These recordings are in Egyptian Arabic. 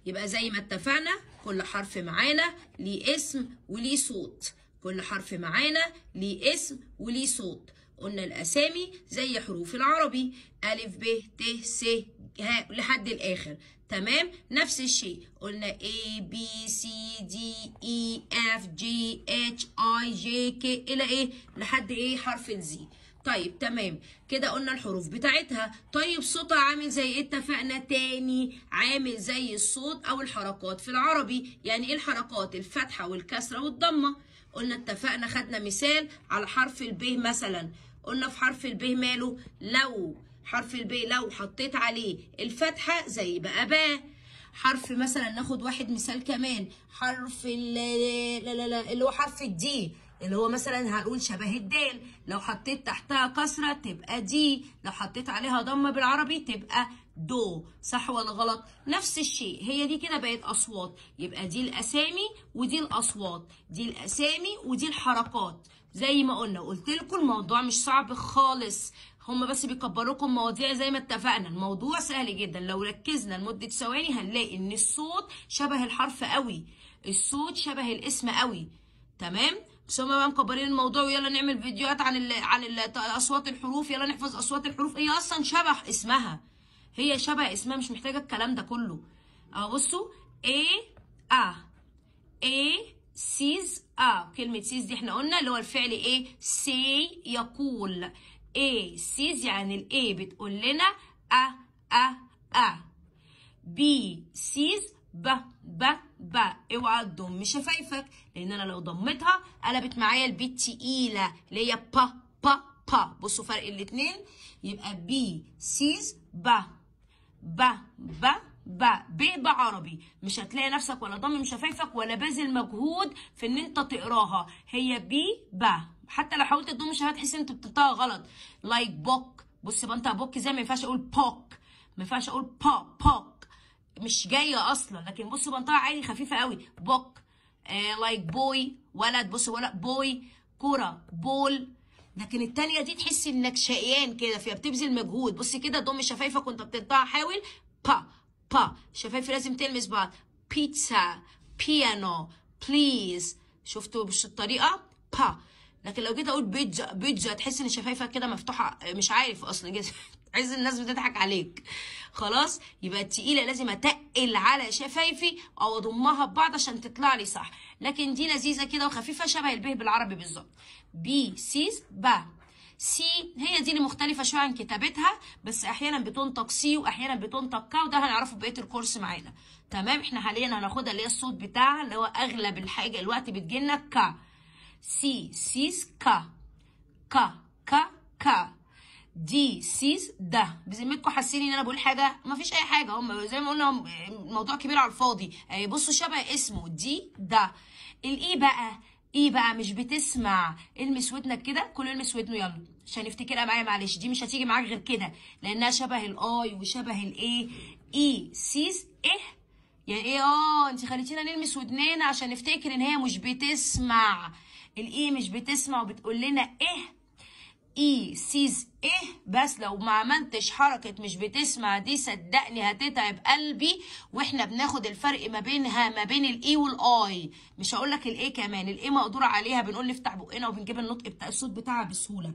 يبقى زي ما اتفقنا كل حرف معانا ليه اسم وليه صوت كل حرف معانا ليه اسم وليه صوت قلنا الأسامي زي حروف العربي ألف ب ت س ه لحد الآخر تمام نفس الشيء قلنا A B C D E F G H I J K إلى إيه لحد إيه حرف الزي طيب تمام كده قلنا الحروف بتاعتها طيب صوتها عامل زي ايه اتفقنا تاني عامل زي الصوت او الحركات في العربي يعني ايه الحركات الفتحه والكسره والضمه قلنا اتفقنا خدنا مثال على حرف الب مثلا قلنا في حرف الب ماله لو حرف الب لو حطيت عليه الفتحه زي بقى با حرف مثلا ناخد واحد مثال كمان حرف ال لا لا لا اللي هو حرف الدي اللي هو مثلا هنقول شبه الدال لو حطيت تحتها كسرة تبقى دي لو حطيت عليها ضمة بالعربي تبقى دو صح ولا غلط نفس الشيء هي دي كده بقت أصوات يبقى دي الأسامي ودي الأصوات دي الأسامي ودي الحركات زي ما قلنا قلت لكم الموضوع مش صعب خالص هما بس بيكبروا لكم مواضيع زي ما اتفقنا الموضوع سهل جدا لو ركزنا لمدة ثواني هنلاقي ان الصوت شبه الحرف قوي الصوت شبه الاسم قوي تمام بس هما بقى مكبرين الموضوع ويلا نعمل فيديوهات عن ال عن ال اصوات الحروف يلا نحفظ اصوات الحروف هي اصلا شبه اسمها هي شبه اسمها مش محتاجه الكلام ده كله اهو بصوا ايه ا ايه سيز ا كلمه سيز دي احنا قلنا اللي هو الفعل ايه سي يقول ايه سيز يعني الايه بتقول لنا ا ا ا بي سيز ب ب ب اوعى تضم شفايفك لان انا لو ضمتها قلبت معايا البي التقيله اللي هي با با با بصوا فرق الاتنين يبقى بي سيز ب ب ب ب ب بعربي مش هتلاقي نفسك ولا ضمم شفايفك ولا باذل مجهود في ان انت تقراها هي بي ب حتى لو حاولت تضم شفايفك تحس ان انت بتنطقها غلط لايك like بوك بص بنطق بوك زي ما ينفعش اقول بوك ما ينفعش اقول با بوك مش جايه اصلا لكن بص بنطقها عادي خفيفه قوي بوك لايك uh, بوي ولد بص ولد بوي كوره بول لكن التانية دي تحس انك شقيان كده فيها بتبذل مجهود بص كده ضم شفايفك وانت بتنطقها حاول با با شفايفي لازم تلمس بعض بيتزا بيانو بليز شفتوا مش الطريقه با لكن لو جيت اقول بيتزا بيتزا تحس ان شفايفك كده مفتوحه مش عارف اصلا عايز الناس بتضحك عليك خلاص يبقى التقيله لازم اتقل على شفايفي او اضمها ببعض عشان تطلع لي صح لكن دي لذيذه كده وخفيفه شبه الب بالعربي بالظبط بي سيز با سي هي دي اللي مختلفة شوية عن كتابتها بس أحيانا بتنطق سي وأحيانا بتنطق كا وده هنعرفه بقية الكورس معانا تمام احنا حاليا هناخدها اللي هي الصوت بتاعها اللي هو أغلب الحاجة الوقت بتجيلنا كا سي سيس كا كا كا كا دي سيس ده بذمتكم حاسين ان انا بقول حاجه ما فيش اي حاجه هم زي ما قلنا الموضوع كبير على الفاضي بصوا شبه اسمه دي ده الاي بقى ايه بقى مش بتسمع المس ودنك كده كل المس ودنه يلا عشان نفتكرها معايا معلش دي مش هتيجي معاك غير كده لانها شبه الاي وشبه الايه اي سيز ايه يعني ايه اه انت خليتينا نلمس ودننا عشان نفتكر ان هي مش بتسمع الاي مش بتسمع وبتقول لنا ايه اي سيز ايه بس لو ما عملتش حركة مش بتسمع دي صدقني هتتعب قلبي واحنا بناخد الفرق ما بينها ما بين الاي والاي مش هقول لك الاي كمان الاي مقدور عليها بنقول نفتح بقنا وبنجيب النطق بتاع الصوت بتاعها بسهولة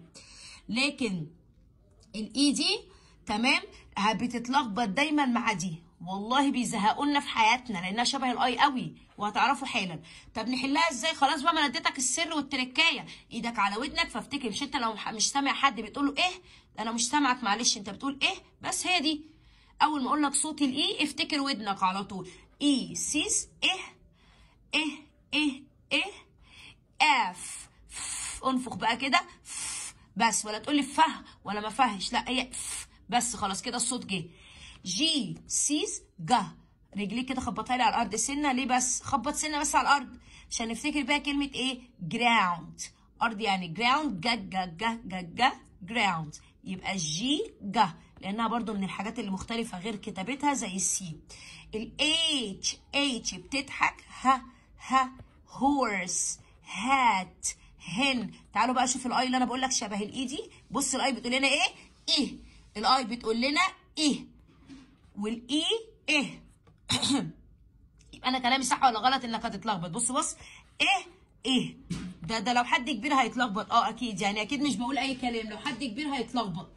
لكن الاي دي تمام بتتلخبط دايما مع دي والله بيزهقونا في حياتنا لانها شبه الاي قوي وهتعرفوا حالا طب نحلها ازاي خلاص بقى ما انا اديتك السر والتركايه ايدك على ودنك فافتكر مش انت لو مش سامع حد بتقول له ايه انا مش سامعك معلش انت بتقول ايه بس هي دي اول ما اقول لك صوت الاي افتكر ودنك على طول اي سيس ايه ايه ايه ايه اف انفخ بقى كده بس ولا تقول لي فه ولا ما فهش لا هي بس خلاص كده الصوت جه جي سيس جا رجليك كده خبطها لي على الارض سنه ليه بس خبط سنه بس على الارض عشان نفتكر بقى كلمه ايه جراوند ارض يعني جراوند جا جا جا جا جا جراوند يبقى جي جا لانها برضو من الحاجات اللي مختلفه غير كتابتها زي السي الاتش اتش بتضحك ها ها هورس هات هن تعالوا بقى شوف الاي اللي انا بقول لك شبه الاي دي بص الاي بتقول لنا ايه ايه الاي بتقول لنا ايه والاي ايه انا كلامي صح ولا غلط انك هتتلخبط بص بص ايه ايه ده ده لو حد كبير هيتلخبط اه اكيد يعني اكيد مش بقول اي كلام لو حد كبير هيتلخبط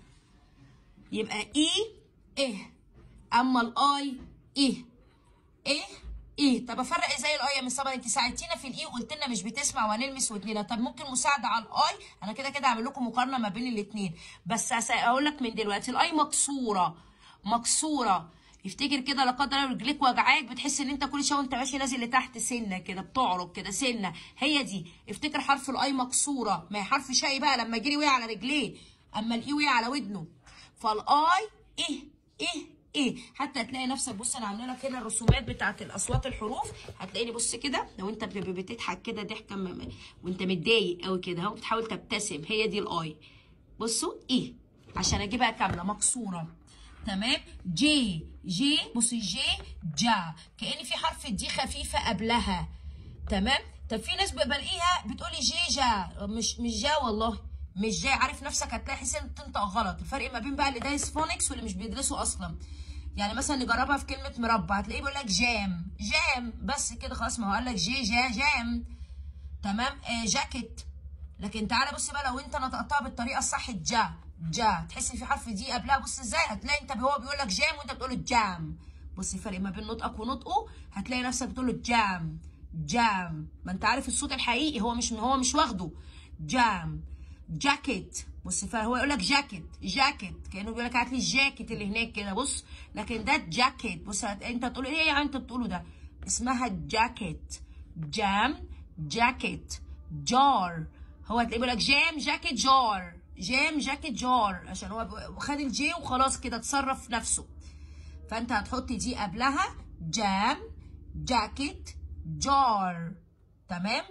يبقى اي ايه اما الاي ايه ايه ايه طب افرق ازاي الاي يا مس انت ساعدتينا في الاي وقلت لنا مش بتسمع وهنلمس ودنينا طب ممكن مساعده على الاي انا كده كده هعمل لكم مقارنه ما بين الاثنين بس اقول لك من دلوقتي الاي مكسوره مكسوره افتكر كده لا قدر الله رجليك وجعاك بتحس ان انت كل شويه وانت ماشي نازل لتحت سنه كده بتعرج كده سنه هي دي افتكر حرف الاي مكسوره ما هي حرف شقي بقى لما جري وقع على رجليه اما الاي وقع على ودنه فالاي ايه ايه ايه حتى هتلاقي نفسك بص انا عامله لك هنا الرسومات بتاعت الاصوات الحروف هتلاقيني بص كده لو انت بتضحك كده ضحكه وانت متضايق قوي كده اهو بتحاول تبتسم هي دي الاي بصوا ايه عشان اجيبها كامله مكسوره تمام جي جي بصي جي جا كأن في حرف الدي خفيفة قبلها تمام طب في ناس بلاقيها بتقولي جي جا مش مش جا والله مش جاي عارف نفسك هتلاقي حس ان تنطق غلط الفرق ما بين بقى اللي دايس فونكس واللي مش بيدرسوا اصلا يعني مثلا نجربها في كلمه مربع هتلاقيه بيقول لك جام جام بس كده خلاص ما هو قال لك جي جا جام تمام آه جاكيت لكن تعالى بص بقى لو انت نطقتها بالطريقه الصح جا جا تحس ان في حرف دي قبلها بص ازاي هتلاقي انت هو بيقول لك جام وانت بتقول له جام بص الفرق ما بين نطقك ونطقه هتلاقي نفسك بتقول له جام جام ما انت عارف الصوت الحقيقي هو مش هو مش واخده جام جاكيت بص فهو يقول لك جاكيت جاكيت كانه بيقول لك هات لي الجاكيت اللي هناك كده بص لكن ده جاكيت بص انت تقول ايه يعني انت بتقوله ده اسمها جاكيت جام جاكيت جار هو هتلاقيه بيقول لك جام جاكيت جار جام جاكيت جار عشان هو خد الجي وخلاص كده اتصرف نفسه فانت هتحط دي قبلها جام جاكيت جار تمام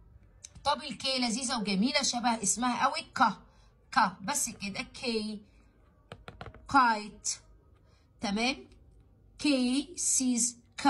طب الكي لذيذه وجميله شبه اسمها قوي ك ك بس كده كي كايت تمام كي سيز ك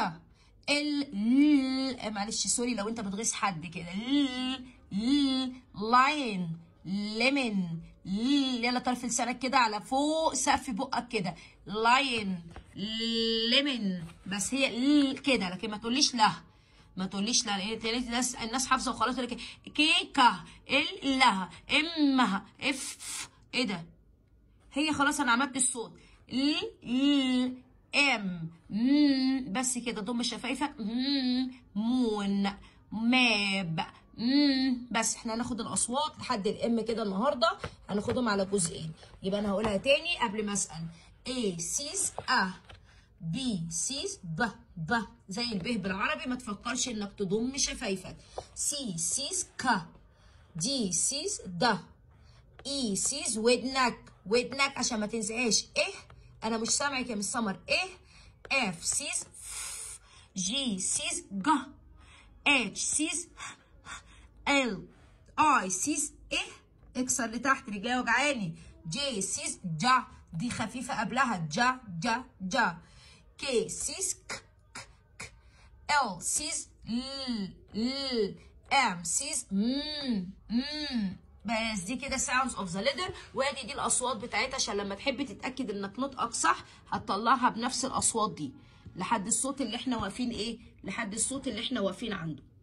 ال معلش سوري لو انت بتغيظ حد كده ل لاين ليمون يلا طرف لسانك كده على فوق سقف بقك كده لاين ليمون بس هي كده لكن ما تقوليش لا ما تقوليش لا الناس الناس حافظه وخلاص تقول لك كيكه ال لها امها اف ايه ده هي خلاص انا عملت الصوت ل ام م بس كده ضم شفايفك م مون ماب مم. بس احنا هناخد الاصوات لحد الام كده النهارده هناخدهم على جزئين يبقى انا هقولها تاني قبل ما اسال A سيس أ B سيس ب ب زي الب بالعربي ما تفكرش انك تضم شفايفك C سيس ك D سيس د E سيس ودنك ودنك عشان ما تنساهاش ايه انا مش سامعك يا مس سمر ايه F سيس ف G سيس ج H سيس ال اي سيس ايه اكسر لتحت رجلي وجعاني جي سيس جا دي خفيفه قبلها جا جا جا كي سيس ك ك ك ال سيس ل ل ام سيس مم مم بس دي كده sounds of the letter وادي دي الاصوات بتاعتها عشان لما تحب تتاكد انك نطقك صح هتطلعها بنفس الاصوات دي لحد الصوت اللي احنا واقفين ايه لحد الصوت اللي احنا واقفين عنده